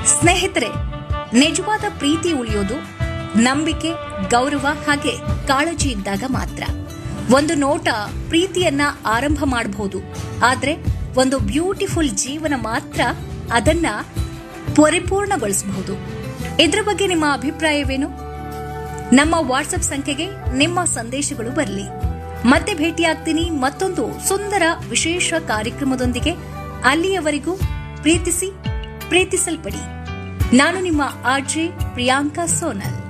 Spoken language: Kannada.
ಸ್ನೇಹಿತರೆ ನಿಜವಾದ ಪ್ರೀತಿ ಉಳಿಯೋದು ನಂಬಿಕೆ ಗೌರವ ಹಾಗೆ ಕಾಳಜಿ ಇದ್ದಾಗ ಮಾತ್ರ ಒಂದು ನೋಟ ಪ್ರೀತಿಯನ್ನ ಆರಂಭ ಮಾಡಬಹುದು ಆದ್ರೆ ಒಂದು ಬ್ಯೂಟಿಫುಲ್ ಜೀವನ ಮಾತ್ರ ಅದನ್ನ ಪರಿಪೂರ್ಣಗೊಳಿಸಬಹುದು ಇದ್ರ ಬಗ್ಗೆ ನಿಮ್ಮ ಅಭಿಪ್ರಾಯವೇನು ನಮ್ಮ ವಾಟ್ಸ್ಆಪ್ ಸಂಖ್ಯೆಗೆ ನಿಮ್ಮ ಸಂದೇಶಗಳು ಬರಲಿ ಮತ್ತೆ ಭೇಟಿಯಾಗ್ತೀನಿ ಮತ್ತೊಂದು ಸುಂದರ ವಿಶೇಷ ಕಾರ್ಯಕ್ರಮದೊಂದಿಗೆ ಅಲ್ಲಿಯವರೆಗೂ ಪ್ರೀತಿಸಿ ಪ್ರೀತಿಸಲ್ಪಡಿ ನಾನು ನಿಮ್ಮ ಆರ್ಜೆ ಪ್ರಿಯಾಂಕಾ ಸೋನಲ್